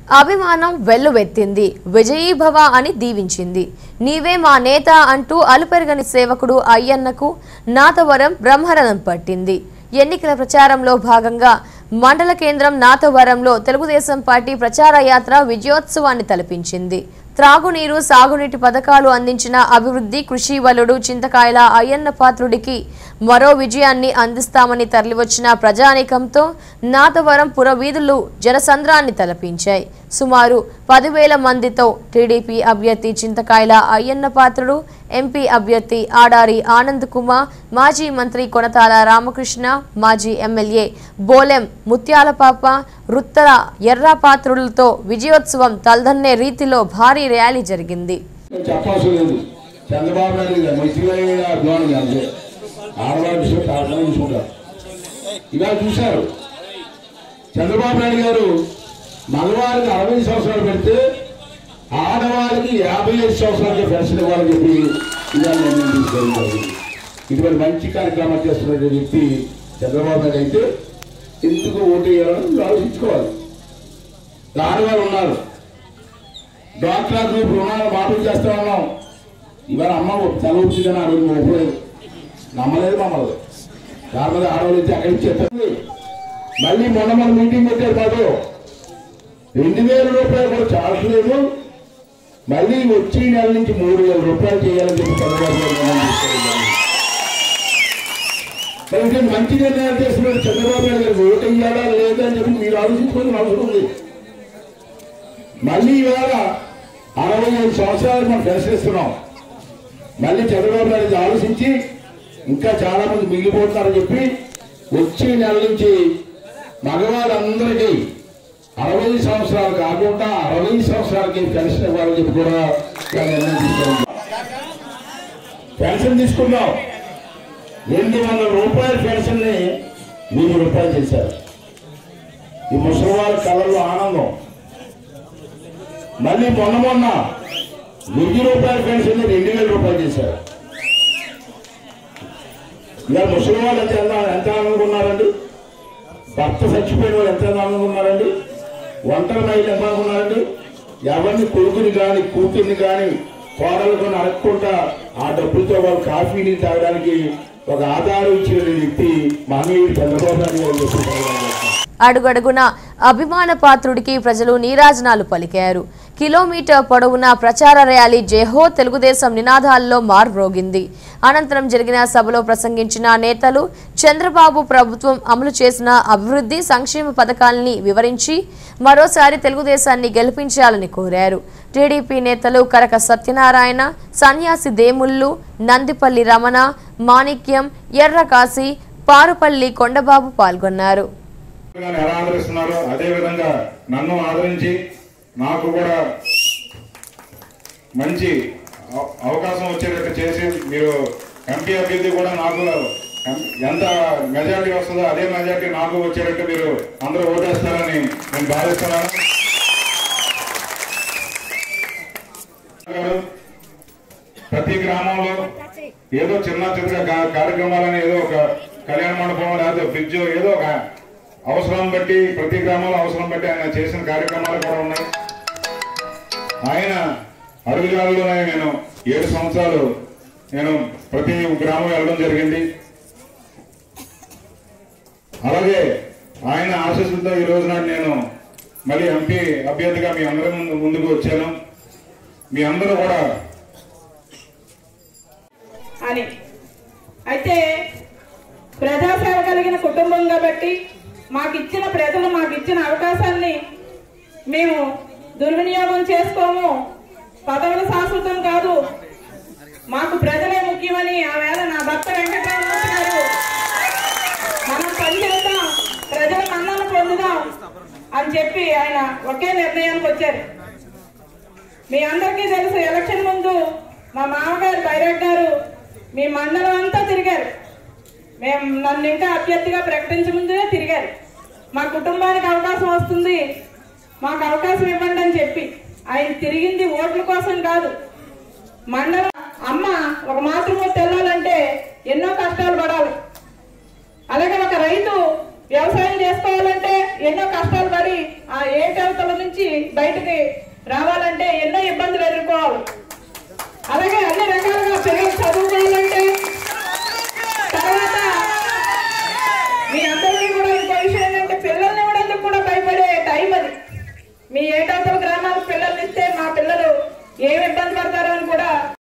అభిమానం వెల్లువెత్తింది విజయీభవ అని దీవించింది నీవే మా నేత అంటూ అలుపెరగని సేవకుడు అయ్యన్నకు నాతవరం బ్రహ్మరథం పట్టింది ఎన్నికల ప్రచారంలో భాగంగా మండల కేంద్రం నాతవరంలో తెలుగుదేశం పార్టీ ప్రచార యాత్ర విజయోత్సవాన్ని తలపించింది త్రాగునీరు సాగునీటి పథకాలు అందించిన అభివృద్ధి కృషి వలుడు చింతకాయల అయ్యన్న పాత్రుడికి మరో విజయాన్ని అందిస్తామని తరలివచ్చిన ప్రజానీకంతో నాతవరం పురవీధులు జనసంద్రాన్ని తలపించాయి సుమారు పదివేల మందితో టీడీపీ అభ్యర్థి చింతకాయల అయ్యన్న పాత్రుడు ఎంపీ అభ్యర్థి ఆడారి ఆనంద్ కుమార్ మాజీ మంత్రి కొనతాల రామకృష్ణ మాజీ ఎమ్మెల్యే బోలెం ముత్యాలపాప రుత్తర ఎర్రపాత్రులతో విజయోత్సవం తలదన్నే రీతిలో భారీ ర్యాలీ జరిగింది నేను చెప్పాల్సిన లేదు చంద్రబాబు నాయుడు గారు మంచిగా అభిమానం అంతే ఆడవాళ్ళ విషయం తాపడం చూసుకుంటారు ఇలా చూశారు చంద్రబాబు నాయుడు గారు మగవారికి అరవై సంవత్సరాలు పెడితే ఆడవారికి యాభై ఐదు సంవత్సరాలకి పెన్షన్ ఇవ్వాలని చెప్పి ఇవాళ నిర్ణయం తీసుకోవాలి ఇటువంటి మంచి కార్యక్రమాలు చేస్తున్న వ్యక్తి చంద్రబాబు నాయుడు అయితే ఎందుకు ఓటు వేయాలని ఆలోచించుకోవాలి ఆడవాళ్ళు ఉన్నారు డాక్టర్ గ్రూప్ రుణాలు మాఫీ చేస్తా ఉన్నాం ఇవాళ అమ్మ తల ఊపుతుందని ఆ రోజు ఒప్పులేదు నమ్మలేదు మమ్మల్ని దాని మీద ఆడవాళ్ళు ఇచ్చి అక్కడి నుంచి చెప్తుంది మళ్ళీ మొన్న మన మీటింగ్ పెట్టారు మాకు రెండు వేల రూపాయలు కూడా చాలట్లేదు మళ్ళీ వచ్చే నెల నుంచి మూడు వేల రూపాయలు చేయాలని చెప్పి చంద్రబాబు గారు నిర్ణయం తీసుకున్నారు. మరి ఇది మంచి నిర్ణయాలు చేస్తున్నారు చంద్రబాబు నాయుడు గారు ఓటు వేయాలా లేదా అని చెప్పి మీరు ఆలోచించుకోవాల్సిన అవసరం ఉంది మళ్ళీ ఇవాళ అరవై ఐదు సంవత్సరాలు మనం పెన్షన్ ఇస్తున్నాం మళ్ళీ చంద్రబాబు నాయుడు ఇది ఆలోచించి ఇంకా చాలా మంది మిగిలిపోతున్నారని చెప్పి వచ్చే నెల నుంచి మగవాళ్ళందరికీ అరవై సంవత్సరాలు కాకుండా అరవై సంవత్సరాలకి పెన్షన్ ఇవ్వాలని చెప్పి కూడా ఇలా నిర్ణయం తీసుకున్నాం పెన్షన్ తీసుకున్నాం రెండు వందల రూపాయల పెన్షన్ ని వెయ్యి రూపాయలు చేశారు ఈ ముసలివాళ్ళ కళల్లో ఆనందం మళ్ళీ మొన్న మొన్న వెయ్యి రూపాయల పెన్షన్ రెండు వేల రూపాయలు చేశారు ఇలా ముసలి వాళ్ళు ఎంత ఎంత ఎంత ఆనందంగా ఉన్నారండి భర్త చచ్చిపోయిన వాళ్ళు ఎంత ఆనందంగా ఉన్నారండి ఒంటరి మహిళ ఎంత ఆనందంగా ఉన్నారండి ఎవరిని కొడుకుని కానీ కూతుర్ని కానీ కోడలు కొని అడగకుండా ఆ డబ్బులతో వాళ్ళు కాఫీని తాగడానికి ఒక ఆధారం ఇచ్చిన వ్యక్తి మహనీయుడు చంద్రబాబు నాయుడు గారు అని చెప్పి తెలియజేస్తున్నాను. అడుగడుగున అభిమాన పాత్రుడికి ప్రజలు నీరాజనాలు పలికారు కిలోమీటర్ పొడవున ప్రచార ర్యాలీ జేహో తెలుగుదేశం నినాదాల్లో మార్మ్రోగింది అనంతరం జరిగిన సభలో ప్రసంగించిన నేతలు చంద్రబాబు ప్రభుత్వం అమలు చేసిన అభివృద్ధి సంక్షేమ పథకాలని వివరించి మరోసారి తెలుగుదేశాన్ని గెలిపించాలని కోరారు టీడీపీ నేతలు కరక సత్యనారాయణ సన్యాసి దేముళ్ళు నందిపల్లి రమణ మాణిక్యం ఎర్రకాశి పారుపల్లి కొండబాబు పాల్గొన్నారు గాని ఎలా ఆదరిస్తున్నారో అదే విధంగా నన్ను ఆదరించి నాకు కూడా మంచి అవ- అవకాశం వచ్చేటట్టు చేసి మీరు ఎంపీ అభ్యర్థి కూడా నాకు ఎం- ఎంత మెజారిటీ వస్తుందో అదే మెజారిటీ నాకు వచ్చేటట్టు మీరు అందరూ ఓటేస్తారని నేను భావిస్తున్నాను గారు, ప్రతి గ్రామంలో ఏదో చిన్న చిన్న కా- కార్యక్రమాలని ఏదో ఒక కళ్యాణ మండపం లేకపోతే బ్రిడ్జ్ ఏదో ఒక అవసరం బట్టి ప్రతి గ్రామంలో అవసరం బట్టి ఆయన చేసిన కార్యక్రమాలు కూడా ఉన్నాయి ఆయన అడుగుజాడలోనే నేను ఏడు సంవత్సరాలు నేను ప్రతి గ్రామం వెళ్ళడం జరిగింది అలాగే ఆయన ఆశీస్సులతో ఈ రోజు నాడు నేను మళ్ళీ ఎంపీ అభ్యర్థిగా మీ అందరి ముందు ముందుకు వచ్చాను మీ అందరూ కూడా అని అయితే ప్రజాసేవ కలిగిన కుటుంబం కాబట్టి మాకు ఇచ్చిన ప్రజలు మాకు ఇచ్చిన అవకాశాన్ని మేము దుర్వినియోగం చేసుకోము పదవులు శాశ్వతం కాదు మాకు ప్రజలే ముఖ్యమని ఆ వేళ నా భర్త వెంకటరామూర్తి గారు మనం పనిచేద్దాం ప్రజల మన్నలు పొందుదాం అని చెప్పి ఆయన ఒకే నిర్ణయానికి వచ్చారు మీ అందరికీ తెలుసు ఎలక్షన్ ముందు మా మామగారు బైరాగ్ గారు మీ మండలం అంతా తిరిగారు మేము నన్ను ఇంకా అభ్యర్థిగా ప్రకటించే ముందే తిరిగారు మా కుటుంబానికి అవకాశం వస్తుంది మాకు అవకాశం ఇవ్వండి అని చెప్పి ఆయన తిరిగింది ఓట్ల కోసం కాదు మండలం అమ్మ ఒక మాతృమూర్తి వెళ్ళాలంటే ఎన్నో కష్టాలు పడాలి అలాగే ఒక రైతు వ్యవసాయం చేసుకోవాలంటే ఎన్నో కష్టాలు పడి ఆ ఏటవతల నుంచి బయటకి రావాలంటే ఎన్నో ఇబ్బందులు ఎదుర్కోవాలి అలాగే అన్ని రకాలుగా పిల్లలు చదువుకోవాలంటే తర్వాత మీ అందరికీ కూడా ఇంకో విషయం ఏంటంటే పిల్లల్ని ఇవ్వడానికి కూడా భయపడే టైం అది మీ ఏటవతల గ్రామాలకు పిల్లల్ని ఇస్తే మా పిల్లలు ఏమి ఇబ్బంది పడతారో అని కూడా